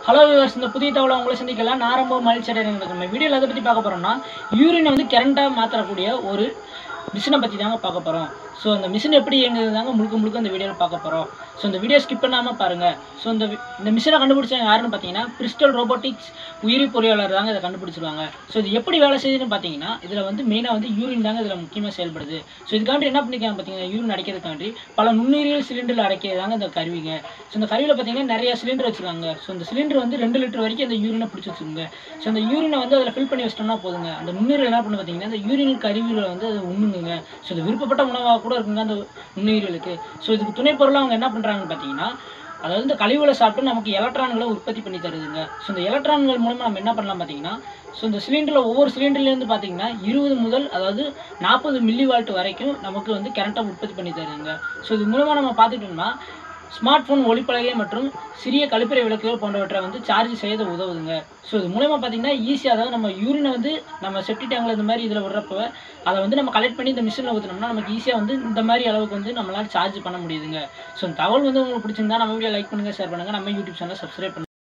hello viewers இந்த புதிய தகவலை உங்களை சந்திக்கலாம் நான் ரொம்ப மகிழ்ச்சி அடைகிறேன் நம்ம வீடியோவில் எதை பற்றி பார்க்க போகிறோம்னா யூரினை வந்து கரண்ட்டாக மாற்றக்கூடிய ஒரு மிஷினை பற்றி தாங்க பார்க்க போகிறோம் ஸோ அந்த மிஷின் எப்படி இயங்குது தாங்க முழுக்க முழுக்க இந்த வீடியோவில் பார்க்க போகிறோம் ஸோ இந்த வீடியோ ஸ்கிப் பண்ணாமல் பாருங்கள் ஸோ இந்த வி- இந்த மிஷினை கண்டுபிடிச்சவங்க யாருன்னு பார்த்தீங்கன்னா பிரிஸ்டல் ரோபோட்டிக்ஸ் உயிரி பொறியாளர் தாங்க இதை கண்டுபிடிச்சிருவாங்க ஸோ இது எப்படி வேலை செய்யுதுன்னு பார்த்தீங்கன்னா இதில் வந்து மெயினாக வந்து யூரின் தாங்க இதில் முக்கியமாக செயல்படுது ஸோ இதுக்காண்டி என்ன பண்ணிக்காங்க பார்த்தீங்கன்னா யூரின் அடைக்கிறதுக்காண்டி பல நுண்ணுயிரியல் சிலிண்டரில் அடைக்கிறது தாங்க இந்த கருவிங்க ஸோ இந்த கருவியில் பார்த்தீங்கன்னா நிறைய சிலிண்டர் வச்சுருக்காங்க ஸோ இந்த சிலிண்டர் வந்து ரெண்டு லிட்டர் வரைக்கும் அந்த யூரினை பிடிச்சி வச்சுருங்க ஸோ அந்த யூரினை வந்து அதில் ஃபில் பண்ணி வச்சிட்டோம்னா போதுங்க அந்த நுண்ணுயிரியல் என்ன பண்ணு பார்த்தீங்கன்னா அந்த யூரின் கருவியில் வந்து அது உண்ணுங்க ஸோ இது விருப்பப்பட்ட உணவாக கூட இருக்குங்க அந்த நுண்ணுயிரியலுக்கு ஸோ இதுக்கு துணை பொருளாக அவங்க என்ன பண்ணுறாங்கன்னு பார்த்தீங்கன்னா அதாவது இந்த கழிவுகளை சாப்பிட்டு நமக்கு எலக்ட்ரான்களை உற்பத்தி பண்ணி தருதுங்க ஸோ இந்த எலக்ட்ரான்கள் மூலமா நம்ம என்ன பண்ணலாம் பார்த்தீங்கன்னா ஸோ இந்த சிலிண்டரில் ஒவ்வொரு சிலிண்டர்லேருந்து பார்த்தீங்கன்னா இருபது முதல் அதாவது நாற்பது மில்லி வால்ட் வரைக்கும் நமக்கு வந்து கரண்ட்டை உற்பத்தி பண்ணி தருதுங்க ஸோ இது மூலமாக நம்ம பார்த்துட்டோம்னா ஸ்மார்ட் ஃபோன் ஒளிப்பலகை மற்றும் சிறிய கழிப்பறை விளக்குகள் போன்றவற்றை வந்து சார்ஜ் செய்ய இது உதவுதுங்க ஸோ இது மூலமா பார்த்தீங்கன்னா ஈஸியாக அதாவது நம்ம யூரினை வந்து நம்ம செப்டி டேங்கில் இந்த மாதிரி இதில் விடுறப்ப அதை வந்து நம்ம கலெக்ட் பண்ணி இந்த மிஷினில் ஊற்றினோம்னா நமக்கு ஈஸியாக வந்து இந்த மாதிரி அளவுக்கு வந்து நம்மளால் சார்ஜ் பண்ண முடியுதுங்க ஸோ இந்த தகவல் வந்து உங்களுக்கு பிடிச்சிருந்தா நம்ம வீடியோ லைக் பண்ணுங்கள் ஷேர் பண்ணுங்கள் நம்ம யூடியூப் சேனலை சப்ஸ்கிரைப் பண்ணுங்க